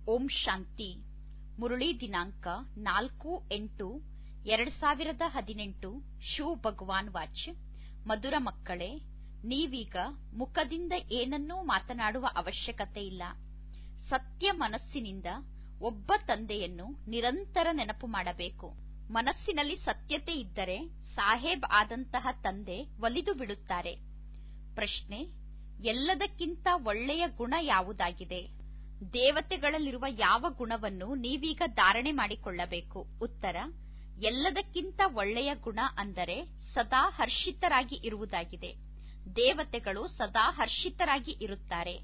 ಓಂ ಶಾಂತಿ ಮುರಳಿ ದಿನಾಂಕ ನಾಲ್ಕು ಎಂಟು ಎರಡ್ ಸಾವಿರದ ಹದಿನೆಂಟು ಶಿವ್ ಭಗವಾನ್ ವಾಚ್ ಮಧುರ ಮಕ್ಕಳೇ ನೀವೀಗ ಮುಖದಿಂದ ಏನನ್ನೂ ಮಾತನಾಡುವ ಅವಶ್ಯಕತೆ ಇಲ್ಲ ಸತ್ಯ ಮನಸ್ಸಿನಿಂದ ಒಬ್ಬ ತಂದೆಯನ್ನು ನಿರಂತರ ನೆನಪು ಮಾಡಬೇಕು ಮನಸ್ಸಿನಲ್ಲಿ ಸತ್ಯತೆ ಇದ್ದರೆ ಸಾಹೇಬ್ ಆದಂತಹ ತಂದೆ ಒಲಿದು ಬಿಡುತ್ತಾರೆ ಪ್ರಶ್ನೆ ಎಲ್ಲದಕ್ಕಿಂತ ಒಳ್ಳೆಯ ಗುಣ ಯಾವುದಾಗಿದೆ ದೇವತೆಗಳಲ್ಲಿರುವ ಯಾವ ಗುಣವನ್ನು ನೀವೀಗ ಧಾರಣೆ ಮಾಡಿಕೊಳ್ಳಬೇಕು ಉತ್ತರ ಎಲ್ಲದಕ್ಕಿಂತ ಒಳ್ಳೆಯ ಗುಣ ಅಂದರೆ ಸದಾ ಹರ್ಷಿತರಾಗಿ ಇರುವುದಾಗಿದೆ ದೇವತೆಗಳು ಸದಾ ಹರ್ಷಿತರಾಗಿ ಇರುತ್ತಾರೆ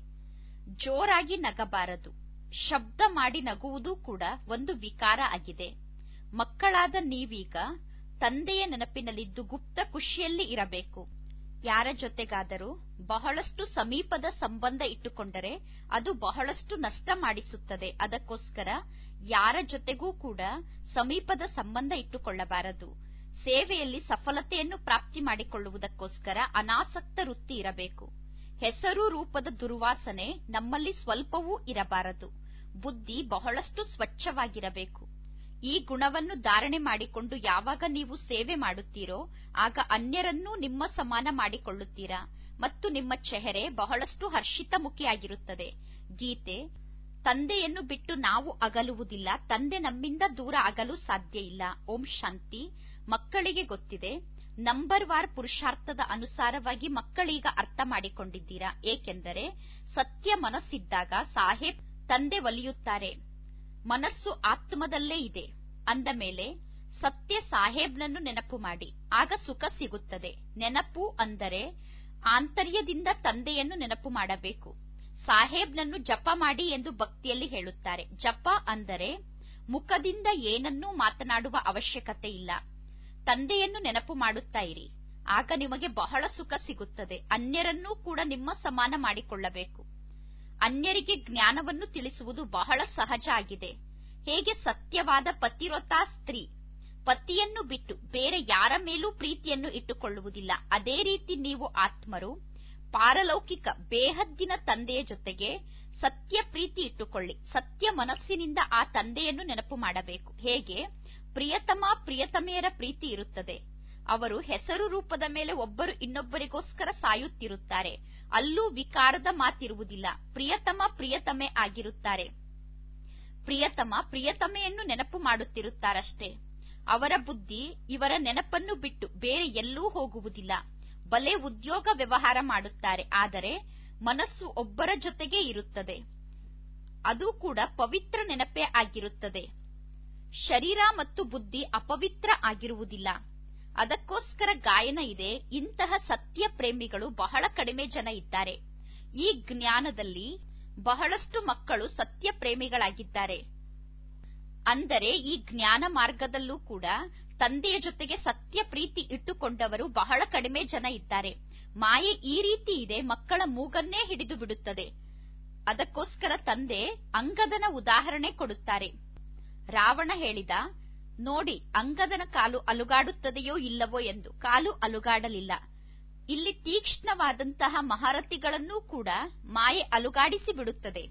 ಜೋರಾಗಿ ನಗಬಾರದು ಶಬ್ದ ಮಾಡಿ ನಗುವುದು ಕೂಡ ಒಂದು ವಿಕಾರ ಆಗಿದೆ ಮಕ್ಕಳಾದ ನೀವೀಗ ತಂದೆಯ ನೆನಪಿನಲ್ಲಿದ್ದು ಗುಪ್ತ ಖುಷಿಯಲ್ಲಿ ಇರಬೇಕು ಯಾರ ಜೊತೆಗಾದರೂ ಬಹಳಷ್ಟು ಸಮೀಪದ ಸಂಬಂಧ ಇಟ್ಟುಕೊಂಡರೆ ಅದು ಬಹಳಷ್ಟು ನಷ್ಟ ಮಾಡಿಸುತ್ತದೆ ಅದಕ್ಕೋಸ್ಕರ ಯಾರ ಜೊತೆಗೂ ಕೂಡ ಸಮೀಪದ ಸಂಬಂಧ ಇಟ್ಟುಕೊಳ್ಳಬಾರದು ಸೇವೆಯಲ್ಲಿ ಸಫಲತೆಯನ್ನು ಪ್ರಾಪ್ತಿ ಮಾಡಿಕೊಳ್ಳುವುದಕ್ಕೋಸ್ಕರ ಅನಾಸಕ್ತ ವೃತ್ತಿ ಇರಬೇಕು ಹೆಸರು ರೂಪದ ದುರ್ವಾಸನೆ ನಮ್ಮಲ್ಲಿ ಸ್ವಲ್ಪವೂ ಇರಬಾರದು ಬುದ್ಧಿ ಬಹಳಷ್ಟು ಸ್ವಚ್ಛವಾಗಿರಬೇಕು ಈ ಗುಣವನ್ನು ಧಾರಣೆ ಮಾಡಿಕೊಂಡು ಯಾವಾಗ ನೀವು ಸೇವೆ ಮಾಡುತ್ತೀರೋ ಆಗ ಅನ್ಯರನ್ನೂ ನಿಮ್ಮ ಸಮಾನ ಮಾಡಿಕೊಳ್ಳುತ್ತೀರಾ ಮತ್ತು ನಿಮ್ಮ ಚೆಹರೆ ಬಹಳಷ್ಟು ಹರ್ಷಿತಮುಖಿಯಾಗಿರುತ್ತದೆ ಗೀತೆ ತಂದೆಯನ್ನು ಬಿಟ್ಟು ನಾವು ಅಗಲುವುದಿಲ್ಲ ತಂದೆ ನಮ್ಮಿಂದ ದೂರ ಆಗಲು ಸಾಧ್ಯ ಇಲ್ಲ ಓಂ ಶಾಂತಿ ಮಕ್ಕಳಿಗೆ ಗೊತ್ತಿದೆ ನಂಬರ್ ವಾರ್ ಪುರುಷಾರ್ಥದ ಅನುಸಾರವಾಗಿ ಮಕ್ಕಳೀಗ ಅರ್ಥ ಮಾಡಿಕೊಂಡಿದ್ದೀರಾ ಏಕೆಂದರೆ ಸತ್ಯ ಮನಸ್ಸಿದ್ದಾಗ ಸಾಹೇಬ್ ತಂದೆ ಒಲಿಯುತ್ತಾರೆ ಮನಸ್ಸು ಆತ್ಮದಲ್ಲೇ ಇದೆ ಅಂದ ಮೇಲೆ ಸತ್ಯ ಸಾಹೇಬ್ನನ್ನು ನೆನಪು ಮಾಡಿ ಆಗ ಸುಖ ಸಿಗುತ್ತದೆ ನೆನಪು ಅಂದರೆ ಆಂತರ್ಯದಿಂದ ತಂದೆಯನ್ನು ನೆನಪು ಮಾಡಬೇಕು ಸಾಹೇಬ್ನನ್ನು ಜಪ ಮಾಡಿ ಎಂದು ಭಕ್ತಿಯಲ್ಲಿ ಹೇಳುತ್ತಾರೆ ಜಪ ಅಂದರೆ ಮುಖದಿಂದ ಏನನ್ನೂ ಮಾತನಾಡುವ ಅವಶ್ಯಕತೆ ಇಲ್ಲ ತಂದೆಯನ್ನು ನೆನಪು ಮಾಡುತ್ತಾ ಇರಿ ಆಗ ನಿಮಗೆ ಬಹಳ ಸುಖ ಸಿಗುತ್ತದೆ ಅನ್ಯರನ್ನೂ ಕೂಡ ನಿಮ್ಮ ಸಮಾನ ಮಾಡಿಕೊಳ್ಳಬೇಕು ಅನ್ಯರಿಗೆ ಜ್ಞಾನವನ್ನು ತಿಳಿಸುವುದು ಬಹಳ ಸಹಜ ಆಗಿದೆ ಹೇಗೆ ಸತ್ಯವಾದ ಪತಿವ್ರತಾ ಸ್ತ್ರೀ ಪತಿಯನ್ನು ಬಿಟ್ಟು ಬೇರೆ ಯಾರ ಮೇಲೂ ಪ್ರೀತಿಯನ್ನು ಇಟ್ಟುಕೊಳ್ಳುವುದಿಲ್ಲ ಅದೇ ರೀತಿ ನೀವು ಆತ್ಮರು ಪಾರಲೌಕಿಕ ಬೇಹದ್ದಿನ ತಂದೆಯ ಜೊತೆಗೆ ಸತ್ಯ ಪ್ರೀತಿ ಇಟ್ಟುಕೊಳ್ಳಿ ಸತ್ಯ ಮನಸ್ಸಿನಿಂದ ಆ ತಂದೆಯನ್ನು ನೆನಪು ಮಾಡಬೇಕು ಹೇಗೆ ಪ್ರಿಯತಮ ಪ್ರಿಯತಮೆಯರ ಪ್ರೀತಿ ಇರುತ್ತದೆ ಅವರು ಹೆಸರು ರೂಪದ ಮೇಲೆ ಒಬ್ಬರು ಇನ್ನೊಬ್ಬರಿಗೋಸ್ಕರ ಸಾಯುತ್ತಿರುತ್ತಾರೆ ಅಲ್ಲೂ ವಿಕಾರದ ಮಾತಿರುವುದಿಲ್ಲ ಪ್ರಿಯತಮ ಪ್ರಿಯತಮೆ ಆಗಿರುತ್ತಾರೆ ಪ್ರಿಯತಮ ಪ್ರಿಯತಮೆಯನ್ನು ನೆನಪು ಮಾಡುತ್ತಿರುತ್ತಾರಷ್ಟೇ ಅವರ ಬುದ್ಧಿ ಇವರ ನೆನಪನ್ನು ಬಿಟ್ಟು ಬೇರೆ ಎಲ್ಲೂ ಹೋಗುವುದಿಲ್ಲ ಬಲೆ ಉದ್ಯೋಗ ವ್ಯವಹಾರ ಮಾಡುತ್ತಾರೆ ಆದರೆ ಮನಸ್ಸು ಒಬ್ಬರ ಜೊತೆಗೆ ಇರುತ್ತದೆ ಅದು ಕೂಡ ಪವಿತ್ರ ನೆನಪೇ ಆಗಿರುತ್ತದೆ ಶರೀರ ಮತ್ತು ಬುದ್ಧಿ ಅಪವಿತ್ರ ಆಗಿರುವುದಿಲ್ಲ ಅದಕ್ಕೋಸ್ಕರ ಗಾಯನ ಇದೆ ಇಂತಹ ಸತ್ಯ ಪ್ರೇಮಿಗಳು ಬಹಳ ಕಡಿಮೆ ಜನ ಇದ್ದಾರೆ ಈ ಜ್ಞಾನದಲ್ಲಿ ಬಹಳಷ್ಟು ಮಕ್ಕಳು ಸತ್ಯ ಪ್ರೇಮಿಗಳಾಗಿದ್ದಾರೆ ಅಂದರೆ ಈ ಜ್ಞಾನ ಮಾರ್ಗದಲ್ಲೂ ಕೂಡ ತಂದೆಯ ಜೊತೆಗೆ ಸತ್ಯ ಪ್ರೀತಿ ಇಟ್ಟುಕೊಂಡವರು ಬಹಳ ಕಡಿಮೆ ಜನ ಇದ್ದಾರೆ ಮಾಯೆ ಈ ರೀತಿ ಇದೆ ಮಕ್ಕಳ ಮೂಗನ್ನೇ ಹಿಡಿದು ಬಿಡುತ್ತದೆ ಅದಕ್ಕೋಸ್ಕರ ತಂದೆ ಅಂಗದನ ಉದಾಹರಣೆ ಕೊಡುತ್ತಾರೆ ರಾವಣ ಹೇಳಿದ ನೋಡಿ ಅಂಗದನ ಕಾಲು ಅಲುಗಾಡುತ್ತದೆಯೋ ಇಲ್ಲವೋ ಎಂದು ಕಾಲು ಅಲುಗಾಡಲಿಲ್ಲ ಇಲ್ಲಿ ತೀಕ್ಷ್ಣವಾದಂತಹ ಮಹಾರಥಿಗಳನ್ನೂ ಕೂಡ ಮಾಯೆ ಅಲುಗಾಡಿಸಿ ಬಿಡುತ್ತದೆ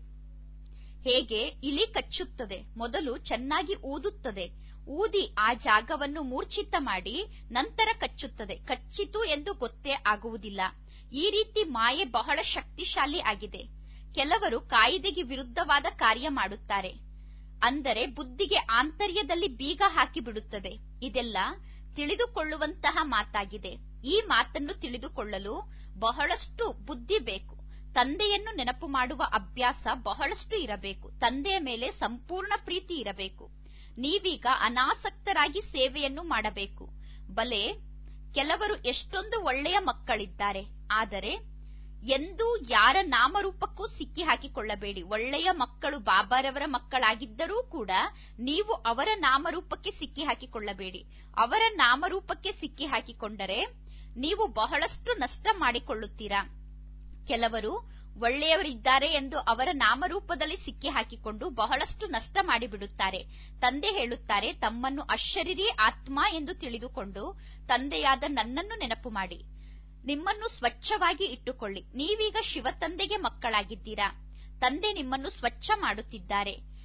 ಹೇಗೆ ಇಲಿ ಕಚ್ಚುತ್ತದೆ ಮೊದಲು ಚೆನ್ನಾಗಿ ಊದುತ್ತದೆ ಊದಿ ಆ ಜಾಗವನ್ನು ಮೂರ್ಛಿತ ಮಾಡಿ ನಂತರ ಕಚ್ಚುತ್ತದೆ ಕಚ್ಚಿತು ಎಂದು ಗೊತ್ತೇ ಆಗುವುದಿಲ್ಲ ಈ ರೀತಿ ಮಾಯೆ ಬಹಳ ಶಕ್ತಿಶಾಲಿ ಆಗಿದೆ ಕೆಲವರು ಕಾಯಿದೆಗೆ ವಿರುದ್ಧವಾದ ಕಾರ್ಯ ಮಾಡುತ್ತಾರೆ ಅಂದರೆ ಬುದ್ಧಿಗೆ ಆಂತರ್ಯದಲ್ಲಿ ಬೀಗ ಹಾಕಿ ಬಿಡುತ್ತದೆ ಇದೆಲ್ಲ ತಿಳಿದುಕೊಳ್ಳುವಂತಹ ಮಾತಾಗಿದೆ ಈ ಮಾತನ್ನು ತಿಳಿದುಕೊಳ್ಳಲು ಬಹಳಷ್ಟು ಬುದ್ಧಿ ಬೇಕು ತಂದೆಯನ್ನು ನೆನಪು ಮಾಡುವ ಅಭ್ಯಾಸ ಬಹಳಷ್ಟು ಇರಬೇಕು ತಂದೆಯ ಮೇಲೆ ಸಂಪೂರ್ಣ ಪ್ರೀತಿ ಇರಬೇಕು ನೀವೀಗ ಅನಾಸಕ್ತರಾಗಿ ಸೇವೆಯನ್ನು ಮಾಡಬೇಕು ಬಲೆ ಕೆಲವರು ಎಷ್ಟೊಂದು ಒಳ್ಳೆಯ ಮಕ್ಕಳಿದ್ದಾರೆ ಆದರೆ ಎಂದೂ ಯಾರ ನಾಮರೂಪಕ್ಕೂ ಸಿಕ್ಕಿ ಹಾಕಿಕೊಳ್ಳಬೇಡಿ ಒಳ್ಳೆಯ ಮಕ್ಕಳು ಬಾಬಾರವರ ಮಕ್ಕಳಾಗಿದ್ದರೂ ಕೂಡ ನೀವು ಅವರ ನಾಮರೂಪಕ್ಕೆ ಸಿಕ್ಕಿ ಹಾಕಿಕೊಳ್ಳಬೇಡಿ ಅವರ ನಾಮರೂಪಕ್ಕೆ ಸಿಕ್ಕಿ ಹಾಕಿಕೊಂಡರೆ ನೀವು ಬಹಳಷ್ಟು ನಷ್ಟ ಮಾಡಿಕೊಳ್ಳುತ್ತೀರಾ ಕೆಲವರು ಒಳ್ಳೆಯವರಿದ್ದಾರೆ ಎಂದು ಅವರ ನಾಮರೂಪದಲ್ಲಿ ಸಿಕ್ಕಿ ಹಾಕಿಕೊಂಡು ಬಹಳಷ್ಟು ನಷ್ಟ ಮಾಡಿಬಿಡುತ್ತಾರೆ ತಂದೆ ಹೇಳುತ್ತಾರೆ ತಮ್ಮನ್ನು ಅಶರೀರಿ ಆತ್ಮ ಎಂದು ತಿಳಿದುಕೊಂಡು ತಂದೆಯಾದ ನನ್ನನ್ನು ನೆನಪು ಮಾಡಿ ನಿಮ್ಮನ್ನು ಸ್ವಚ್ಛವಾಗಿ ಇಟ್ಟುಕೊಳ್ಳಿ ನೀವೀಗ ಶಿವತಂದೆಗೆ ಮಕ್ಕಳಾಗಿದ್ದೀರಾ ತಂದೆ ನಿಮ್ಮನ್ನು ಸ್ವಚ್ಛ ಮಾಡುತ್ತಿದ್ದಾರೆ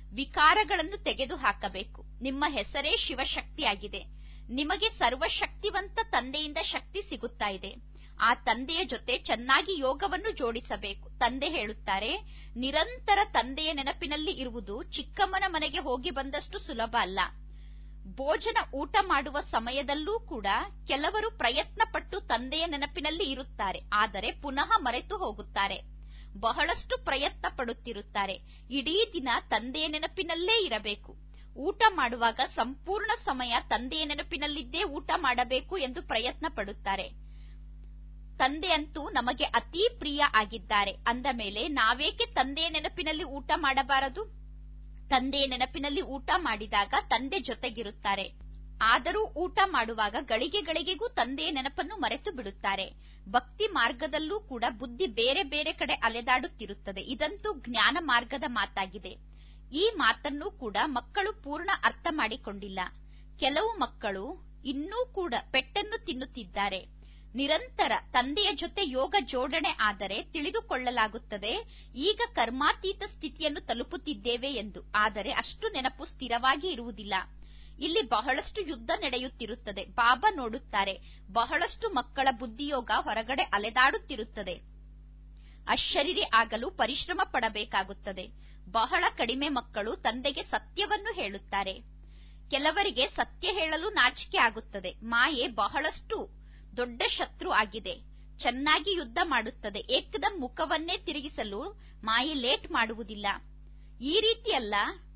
ವಿಕಾರಗಳನ್ನು ತೆಗೆದುಹಾಕಬೇಕು ನಿಮ್ಮ ಹೆಸರೇ ಶಿವಶಕ್ತಿಯಾಗಿದೆ ನಿಮಗೆ ಸರ್ವಶಕ್ತಿವಂತ ತಂದೆಯಿಂದ ಶಕ್ತಿ ಸಿಗುತ್ತಾ ಇದೆ ಆ ತಂದೆಯ ಜೊತೆ ಚೆನ್ನಾಗಿ ಯೋಗವನ್ನು ಜೋಡಿಸಬೇಕು ತಂದೆ ಹೇಳುತ್ತಾರೆ ನಿರಂತರ ತಂದೆಯ ನೆನಪಿನಲ್ಲಿ ಇರುವುದು ಚಿಕ್ಕಮ್ಮನ ಮನೆಗೆ ಹೋಗಿ ಬಂದಷ್ಟು ಸುಲಭ ಅಲ್ಲ ಭೋಜನ ಊಟ ಮಾಡುವ ಸಮಯದಲ್ಲೂ ಕೂಡ ಕೆಲವರು ಪ್ರಯತ್ನ ಪಟ್ಟು ತಂದೆಯ ನೆನಪಿನಲ್ಲಿ ಇರುತ್ತಾರೆ ಆದರೆ ಪುನಃ ಮರೆತು ಹೋಗುತ್ತಾರೆ ಬಹಳಷ್ಟು ಪ್ರಯತ್ನ ಪಡುತ್ತಿರುತ್ತಾರೆ ಇಡೀ ದಿನ ತಂದೆಯ ನೆನಪಿನಲ್ಲೇ ಇರಬೇಕು ಊಟ ಮಾಡುವಾಗ ಸಂಪೂರ್ಣ ಸಮಯ ತಂದೆಯ ನೆನಪಿನಲ್ಲಿದ್ದೇ ಊಟ ಮಾಡಬೇಕು ಎಂದು ಪ್ರಯತ್ನ ಪಡುತ್ತಾರೆ ತಂದೆಯಂತೂ ನಮಗೆ ಅತೀ ಪ್ರಿಯ ಆಗಿದ್ದಾರೆ ಅಂದ ಮೇಲೆ ನಾವೇಕೆ ತಂದೆಯ ನೆನಪಿನಲ್ಲಿ ಊಟ ಮಾಡಬಾರದು ತಂದೆಯ ನೆನಪಿನಲ್ಲಿ ಊಟ ಮಾಡಿದಾಗ ತಂದೆ ಜೊತೆಗಿರುತ್ತಾರೆ ಆದರೂ ಊಟ ಮಾಡುವಾಗ ಗಳಿಗೆ ಗಳಿಗೆಗೂ ತಂದೆಯ ನೆನಪನ್ನು ಮರೆತು ಬಿಡುತ್ತಾರೆ ಭಕ್ತಿ ಮಾರ್ಗದಲ್ಲೂ ಕೂಡ ಬುದ್ಧಿ ಬೇರೆ ಬೇರೆ ಕಡೆ ಅಲೆದಾಡುತ್ತಿರುತ್ತದೆ ಇದಂತೂ ಜ್ಞಾನ ಮಾರ್ಗದ ಮಾತಾಗಿದೆ ಈ ಮಾತನ್ನು ಕೂಡ ಮಕ್ಕಳು ಪೂರ್ಣ ಅರ್ಥ ಮಾಡಿಕೊಂಡಿಲ್ಲ ಕೆಲವು ಮಕ್ಕಳು ಇನ್ನೂ ಕೂಡ ಪೆಟ್ಟನ್ನು ತಿನ್ನುತ್ತಿದ್ದಾರೆ ನಿರಂತರ ತಂದೆಯ ಜೊತೆ ಯೋಗ ಜೋಡಣೆ ಆದರೆ ತಿಳಿದುಕೊಳ್ಳಲಾಗುತ್ತದೆ ಈಗ ಕರ್ಮಾತೀತ ಸ್ಥಿತಿಯನ್ನು ತಲುಪುತ್ತಿದ್ದೇವೆ ಎಂದು ಆದರೆ ಅಷ್ಟು ನೆನಪು ಸ್ಥಿರವಾಗಿ ಇರುವುದಿಲ್ಲ ಇಲ್ಲಿ ಬಹಳಷ್ಟು ಯುದ್ಧ ನಡೆಯುತ್ತಿರುತ್ತದೆ ಬಾಬಾ ನೋಡುತ್ತಾರೆ ಬಹಳಷ್ಟು ಮಕ್ಕಳ ಬುದ್ಧಿಯೋಗ ಹೊರಗಡೆ ಅಲೆದಾಡುತ್ತಿರುತ್ತದೆ ಅಶರೀರಿ ಆಗಲು ಪರಿಶ್ರಮ ಪಡಬೇಕಾಗುತ್ತದೆ ಬಹಳ ಕಡಿಮೆ ಮಕ್ಕಳು ತಂದೆಗೆ ಸತ್ಯವನ್ನು ಹೇಳುತ್ತಾರೆ ಕೆಲವರಿಗೆ ಸತ್ಯ ಹೇಳಲು ನಾಚಿಕೆ ಆಗುತ್ತದೆ ಮಾಯೆ ಬಹಳಷ್ಟು ದೊಡ್ಡ ಶತ್ರು ಆಗಿದೆ ಚೆನ್ನಾಗಿ ಯುದ್ಧ ಮಾಡುತ್ತದೆ ಏಕದಂ ಮುಖವನ್ನೇ ತಿರುಗಿಸಲು ಮಾಯೆ ಲೇಟ್ ಮಾಡುವುದಿಲ್ಲ ಈ ರೀತಿಯಲ್ಲ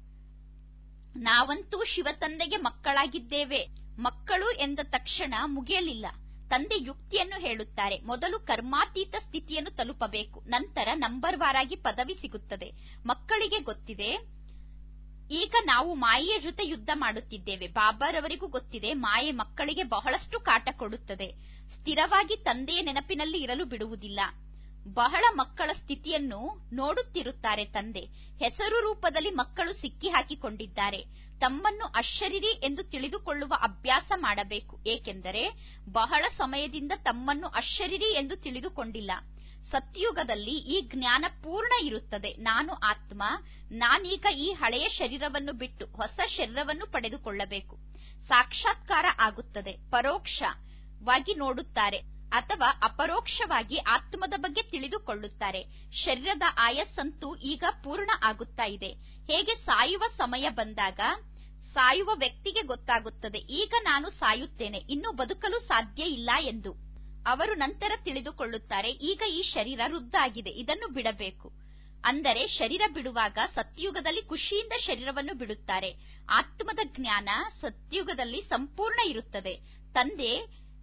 ನಾವಂತೂ ಶಿವತಂದೆಗೆ ಮಕ್ಕಳಾಗಿದ್ದೇವೆ ಮಕ್ಕಳು ಎಂದ ತಕ್ಷಣ ಮುಗಿಯಲಿಲ್ಲ ತಂದೆ ಯುಕ್ತಿಯನ್ನು ಹೇಳುತ್ತಾರೆ ಮೊದಲು ಕರ್ಮಾತೀತ ಸ್ಥಿತಿಯನ್ನು ತಲುಪಬೇಕು ನಂತರ ನಂಬರ್ ವಾರಾಗಿ ಪದವಿ ಸಿಗುತ್ತದೆ ಮಕ್ಕಳಿಗೆ ಗೊತ್ತಿದೆ ಈಗ ನಾವು ಮಾಯೆಯ ಜೊತೆ ಯುದ್ಧ ಮಾಡುತ್ತಿದ್ದೇವೆ ಬಾಬಾರವರಿಗೂ ಗೊತ್ತಿದೆ ಮಾಯೆ ಮಕ್ಕಳಿಗೆ ಬಹಳಷ್ಟು ಕಾಟ ಕೊಡುತ್ತದೆ ಸ್ಥಿರವಾಗಿ ತಂದೆಯ ನೆನಪಿನಲ್ಲಿ ಇರಲು ಬಿಡುವುದಿಲ್ಲ ಬಹಳ ಮಕ್ಕಳ ಸ್ಥಿತಿಯನ್ನು ನೋಡುತ್ತಿರುತ್ತಾರೆ ತಂದೆ ಹೆಸರು ರೂಪದಲ್ಲಿ ಮಕ್ಕಳು ಸಿಕ್ಕಿ ಹಾಕಿಕೊಂಡಿದ್ದಾರೆ ತಮ್ಮನ್ನು ಅಶರೀರಿ ಎಂದು ತಿಳಿದುಕೊಳ್ಳುವ ಅಭ್ಯಾಸ ಮಾಡಬೇಕು ಏಕೆಂದರೆ ಬಹಳ ಸಮಯದಿಂದ ತಮ್ಮನ್ನು ಅಶರೀರಿ ಎಂದು ತಿಳಿದುಕೊಂಡಿಲ್ಲ ಸತ್ಯುಗದಲ್ಲಿ ಈ ಜ್ಞಾನ ಪೂರ್ಣ ಇರುತ್ತದೆ ನಾನು ಆತ್ಮ ನಾನೀಗ ಈ ಹಳೆಯ ಶರೀರವನ್ನು ಬಿಟ್ಟು ಹೊಸ ಶರೀರವನ್ನು ಪಡೆದುಕೊಳ್ಳಬೇಕು ಸಾಕ್ಷಾತ್ಕಾರ ಆಗುತ್ತದೆ ಪರೋಕ್ಷವಾಗಿ ನೋಡುತ್ತಾರೆ ಅಥವಾ ಅಪರೋಕ್ಷವಾಗಿ ಆತ್ಮದ ಬಗ್ಗೆ ತಿಳಿದುಕೊಳ್ಳುತ್ತಾರೆ ಶರೀರದ ಆಯಸ್ಸಂತೂ ಈಗ ಪೂರ್ಣ ಆಗುತ್ತಾ ಇದೆ ಹೇಗೆ ಸಾಯುವ ಸಮಯ ಬಂದಾಗ ಸಾಯುವ ವ್ಯಕ್ತಿಗೆ ಗೊತ್ತಾಗುತ್ತದೆ ಈಗ ನಾನು ಸಾಯುತ್ತೇನೆ ಇನ್ನು ಬದುಕಲು ಸಾಧ್ಯ ಇಲ್ಲ ಎಂದು ಅವರು ನಂತರ ತಿಳಿದುಕೊಳ್ಳುತ್ತಾರೆ ಈಗ ಈ ಶರೀರ ವೃದ್ಧಾಗಿದೆ ಇದನ್ನು ಬಿಡಬೇಕು ಅಂದರೆ ಶರೀರ ಬಿಡುವಾಗ ಸತ್ಯುಗದಲ್ಲಿ ಖುಷಿಯಿಂದ ಶರೀರವನ್ನು ಬಿಡುತ್ತಾರೆ ಆತ್ಮದ ಜ್ಞಾನ ಸತ್ಯುಗದಲ್ಲಿ ಸಂಪೂರ್ಣ ಇರುತ್ತದೆ ತಂದೆ